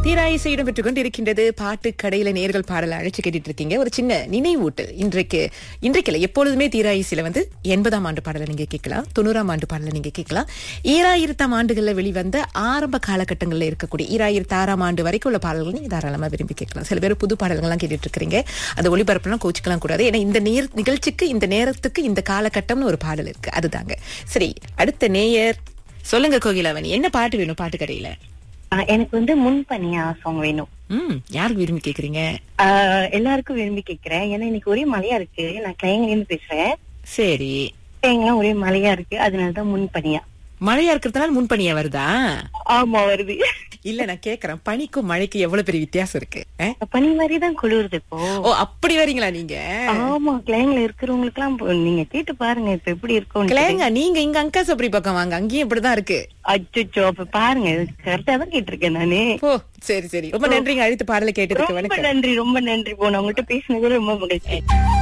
தீராயிசையிடம் பெற்றுக் கொண்டிருக்கின்றது பாட்டு கடையில நேர்கள் பாடல அழைச்சு கேட்டுட்டு இருக்கீங்க ஒரு சின்ன நினைவூட்டு இன்றைக்கு இன்றைக்கு எப்பொழுதுமே தீராயிசையில வந்து எண்பதாம் ஆண்டு பாடலை நீங்க கேட்கலாம் தொண்ணூறாம் ஆண்டு பாடலை நீங்க கேட்கலாம் ஈராயிரத்தாம் ஆண்டுகள்ல வெளிவந்த ஆரம்ப காலகட்டங்கள்ல இருக்கக்கூடிய ஈராயிரத்தி ஆறாம் ஆண்டு வரைக்கும் உள்ள பாடல்கள் நீங்க தாராளமா விரும்பி கேட்கலாம் சில பேர் புது பாடல்கள்லாம் கேட்டுட்டு இருக்கிறீங்க அது ஒளிபரப்புலாம் கோச்சிக்கலாம் கூடாது ஏன்னா இந்த நேர் நிகழ்ச்சிக்கு இந்த நேரத்துக்கு இந்த காலகட்டம்னு ஒரு பாடல் இருக்கு அதுதாங்க சரி அடுத்த நேயர் சொல்லுங்க கோகிலாவணி என்ன பாட்டு வேணும் பாட்டு கடையில ஆஹ் எனக்கு வந்து முன்பனியா சாங் வேணும் ம் யாருக்கு விரும்பி கேக்குறீங்க ஆஹ் எல்லாருக்கும் விரும்பி கேக்குறேன் ஏன்னா இன்னைக்கு ஒரே மழையா இருக்கு நான் கிளைங்கல இருந்து பேசுறேன் சரி கிளைங்கலாம் ஒரே மழையா இருக்கு அதனாலதான் முன்பனியா மழையா இருக்கிறதுனால முன்பனியா வருதா ஆமா வருது இல்ல நான் கேக்குறேன் பனிக்கும் மழைக்கு எவ்வளவு பெரிய வித்தியாசம் இருக்கு அஹ்? பனி மாதிரி தான் குளிருது இப்போ ஓ அப்படி வரீங்களா நீங்க ஆமா கிளைங்ல இருக்கிறவங்களுக்கு எல்லாம் நீங்க கேட்டு பாருங்க இப்ப எப்படி இருக்கும் கிளைங்க நீங்க இங்க அங்கா சப்பரி பக்கம் வாங்க அங்கேயும் இப்படிதான் இருக்கு அச்சோ அப்ப பாருங்க கரெக்டா தான் கேட்டிருக்கேன் நானு ஓ சரி சரி ரொம்ப நன்றிங்க அழுத்து பாடலை கேட்டதுக்கு ரொம்ப வணக்கம் நன்றி ரொம்ப நன்றி போன உங்கள்கிட்ட பேசினது ரொம்ப மகிழ்ச்சி